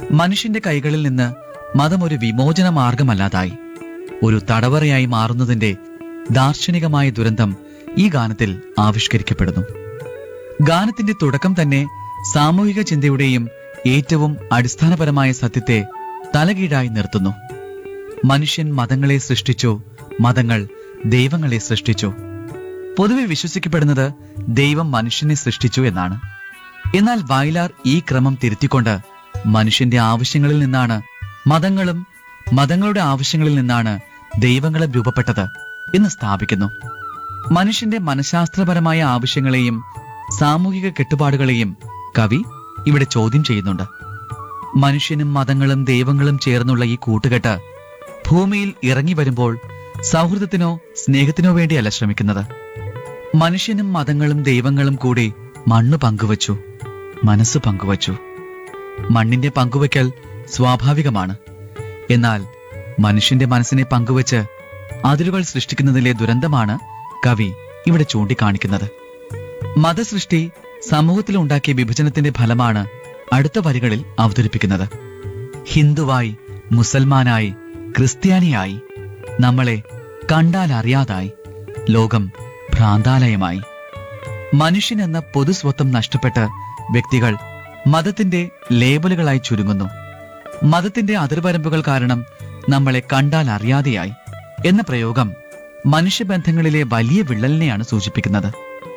മനുഷ്യന്റെ കൈകളിൽ നിന്ന് മതം ഒരു വിമോചന മാർഗമല്ലാതായി ഒരു തടവറയായി മാറുന്നതിന്റെ ദാർശനികമായ ദുരന്തം ഈ ഗാനത്തിൽ ആവിഷ്കരിക്കപ്പെടുന്നു ഗാനത്തിന്റെ തുടക്കം തന്നെ സാമൂഹിക ചിന്തയുടെയും ഏറ്റവും അടിസ്ഥാനപരമായ സത്യത്തെ തലകീഴായി നിർത്തുന്നു മനുഷ്യൻ മതങ്ങളെ സൃഷ്ടിച്ചു മതങ്ങൾ ദൈവങ്ങളെ സൃഷ്ടിച്ചു പൊതുവെ വിശ്വസിക്കപ്പെടുന്നത് ദൈവം മനുഷ്യനെ സൃഷ്ടിച്ചു എന്നാണ് എന്നാൽ വയലാർ ഈ ക്രമം തിരുത്തിക്കൊണ്ട് മനുഷ്യന്റെ ആവശ്യങ്ങളിൽ നിന്നാണ് മതങ്ങളും മതങ്ങളുടെ ആവശ്യങ്ങളിൽ നിന്നാണ് ദൈവങ്ങളും രൂപപ്പെട്ടത് എന്ന് സ്ഥാപിക്കുന്നു മനുഷ്യന്റെ മനഃശാസ്ത്രപരമായ ആവശ്യങ്ങളെയും സാമൂഹിക കെട്ടുപാടുകളെയും കവി ഇവിടെ ചോദ്യം ചെയ്യുന്നുണ്ട് മനുഷ്യനും മതങ്ങളും ദൈവങ്ങളും ചേർന്നുള്ള ഈ കൂട്ടുകെട്ട് ഭൂമിയിൽ ഇറങ്ങി വരുമ്പോൾ സൗഹൃദത്തിനോ സ്നേഹത്തിനോ വേണ്ടിയല്ല ശ്രമിക്കുന്നത് മനുഷ്യനും മതങ്ങളും ദൈവങ്ങളും കൂടി മണ്ണ് പങ്കുവച്ചു മനസ്സ് പങ്കുവച്ചു മണ്ണിന്റെ പങ്കുവയ്ക്കൽ സ്വാഭാവികമാണ് എന്നാൽ മനുഷ്യന്റെ മനസ്സിനെ പങ്കുവച്ച് അതിരുകൾ സൃഷ്ടിക്കുന്നതിലെ ദുരന്തമാണ് കവി ഇവിടെ ചൂണ്ടിക്കാണിക്കുന്നത് മതസൃഷ്ടി സമൂഹത്തിൽ ഉണ്ടാക്കിയ വിഭജനത്തിന്റെ ഫലമാണ് അടുത്ത വരികളിൽ അവതരിപ്പിക്കുന്നത് ഹിന്ദുവായി മുസൽമാനായി ക്രിസ്ത്യാനിയായി നമ്മളെ കണ്ടാൽ അറിയാതായി ലോകം ഭ്രാന്താലയമായി മനുഷ്യൻ എന്ന പൊതുസ്വത്വം നഷ്ടപ്പെട്ട് വ്യക്തികൾ മതത്തിന്റെ ലേബലുകളായി ചുരുങ്ങുന്നു മതത്തിന്റെ അതിർവരമ്പുകൾ കാരണം നമ്മളെ കണ്ടാൽ അറിയാതെയായി എന്ന പ്രയോഗം മനുഷ്യബന്ധങ്ങളിലെ വലിയ വിള്ളലിനെയാണ് സൂചിപ്പിക്കുന്നത്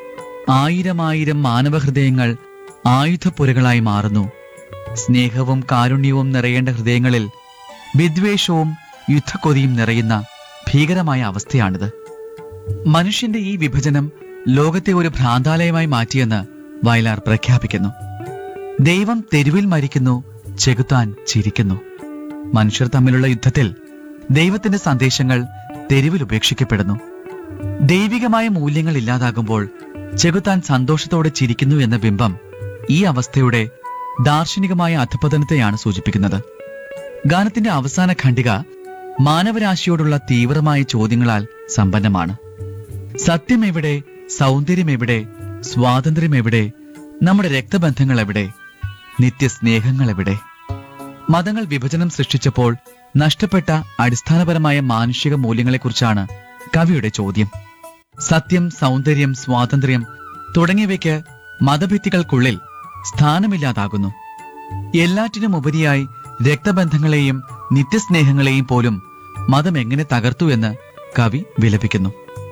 ആയിരമായിരം മാനവഹൃദയങ്ങൾ ആയുധപ്പുരകളായി മാറുന്നു സ്നേഹവും കാരുണ്യവും നിറയേണ്ട ഹൃദയങ്ങളിൽ വിദ്വേഷവും യുദ്ധക്കൊതിയും നിറയുന്ന ഭീകരമായ അവസ്ഥയാണിത് മനുഷ്യന്റെ ഈ വിഭജനം ലോകത്തെ ഒരു ഭ്രാന്താലയമായി മാറ്റിയെന്ന് വയലാർ പ്രഖ്യാപിക്കുന്നു ദൈവം തെരുവിൽ മരിക്കുന്നു ചെകുത്താൻ ചിരിക്കുന്നു മനുഷ്യർ തമ്മിലുള്ള യുദ്ധത്തിൽ ദൈവത്തിന്റെ സന്ദേശങ്ങൾ തെരുവിൽ ഉപേക്ഷിക്കപ്പെടുന്നു ദൈവികമായ മൂല്യങ്ങൾ ഇല്ലാതാകുമ്പോൾ ചെകുത്താൻ സന്തോഷത്തോടെ ചിരിക്കുന്നു എന്ന ബിംബം ഈ അവസ്ഥയുടെ ദാർശനികമായ അധപതനത്തെയാണ് സൂചിപ്പിക്കുന്നത് ഗാനത്തിന്റെ അവസാന ഖണ്ഡിക മാനവരാശിയോടുള്ള തീവ്രമായ ചോദ്യങ്ങളാൽ സമ്പന്നമാണ് സത്യം എവിടെ സൗന്ദര്യം എവിടെ സ്വാതന്ത്ര്യം എവിടെ നമ്മുടെ രക്തബന്ധങ്ങൾ എവിടെ നിത്യസ്നേഹങ്ങൾ എവിടെ മതങ്ങൾ വിഭജനം സൃഷ്ടിച്ചപ്പോൾ നഷ്ടപ്പെട്ട അടിസ്ഥാനപരമായ മാനുഷിക മൂല്യങ്ങളെക്കുറിച്ചാണ് കവിയുടെ ചോദ്യം സത്യം സൗന്ദര്യം സ്വാതന്ത്ര്യം തുടങ്ങിയവയ്ക്ക് മതഭിത്തികൾക്കുള്ളിൽ സ്ഥാനമില്ലാതാകുന്നു എല്ലാറ്റിനും ഉപരിയായി രക്തബന്ധങ്ങളെയും നിത്യസ്നേഹങ്ങളെയും പോലും മതം എങ്ങനെ തകർത്തു എന്ന് കവി വിലപിക്കുന്നു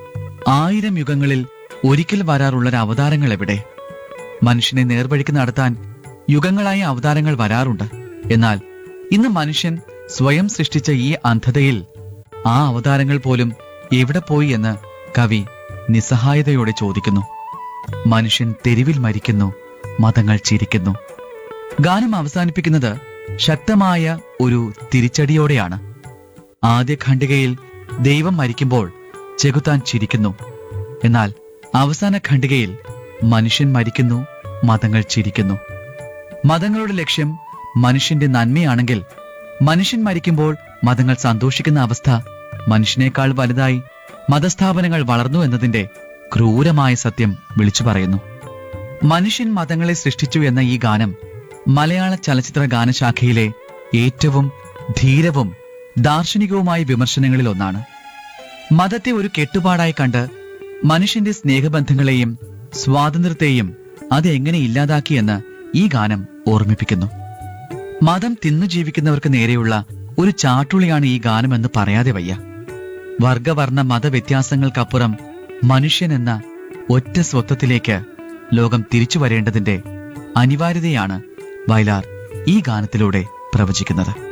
ആയിരം യുഗങ്ങളിൽ ഒരിക്കൽ വരാറുള്ള അവതാരങ്ങൾ എവിടെ മനുഷ്യനെ നേർവഴിക്ക് നടത്താൻ യുഗങ്ങളായ അവതാരങ്ങൾ വരാറുണ്ട് എന്നാൽ ഇന്ന് മനുഷ്യൻ സ്വയം സൃഷ്ടിച്ച ഈ അന്ധതയിൽ ആ അവതാരങ്ങൾ പോലും എവിടെ പോയി എന്ന് കവി നിസ്സഹായതയോടെ ചോദിക്കുന്നു മനുഷ്യൻ തെരുവിൽ മരിക്കുന്നു മതങ്ങൾ ചിരിക്കുന്നു ഗാനം അവസാനിപ്പിക്കുന്നത് ശക്തമായ ഒരു തിരിച്ചടിയോടെയാണ് ആദ്യ ഖണ്ഡികയിൽ ദൈവം മരിക്കുമ്പോൾ ചെകുത്താൻ ചിരിക്കുന്നു എന്നാൽ അവസാന ഖണ്ഡികയിൽ മനുഷ്യൻ മരിക്കുന്നു മതങ്ങൾ ചിരിക്കുന്നു മതങ്ങളുടെ ലക്ഷ്യം മനുഷ്യന്റെ നന്മയാണെങ്കിൽ മനുഷ്യൻ മരിക്കുമ്പോൾ മതങ്ങൾ സന്തോഷിക്കുന്ന അവസ്ഥ മനുഷ്യനേക്കാൾ വലുതായി മതസ്ഥാപനങ്ങൾ വളർന്നു എന്നതിന്റെ ക്രൂരമായ സത്യം വിളിച്ചു പറയുന്നു മനുഷ്യൻ മതങ്ങളെ സൃഷ്ടിച്ചു എന്ന ഈ ഗാനം മലയാള ചലച്ചിത്ര ഗാനശാഖയിലെ ഏറ്റവും ധീരവും ദാർശനികവുമായ വിമർശനങ്ങളിൽ ഒന്നാണ് മതത്തെ ഒരു കെട്ടുപാടായി കണ്ട് മനുഷ്യന്റെ സ്നേഹബന്ധങ്ങളെയും സ്വാതന്ത്ര്യത്തെയും അത് എങ്ങനെ ഇല്ലാതാക്കിയെന്ന് ഈ ഗാനം ഓർമ്മിപ്പിക്കുന്നു മതം തിന്നു ജീവിക്കുന്നവർക്ക് നേരെയുള്ള ഒരു ചാട്ടുളിയാണ് ഈ ഗാനമെന്ന് പറയാതെ വയ്യ വർഗവർണ്ണ മതവ്യത്യാസങ്ങൾക്കപ്പുറം മനുഷ്യൻ എന്ന ഒറ്റ സ്വത്വത്തിലേക്ക് ലോകം തിരിച്ചു വരേണ്ടതിന്റെ അനിവാര്യതയാണ് വയലാർ ഈ ഗാനത്തിലൂടെ പ്രവചിക്കുന്നത്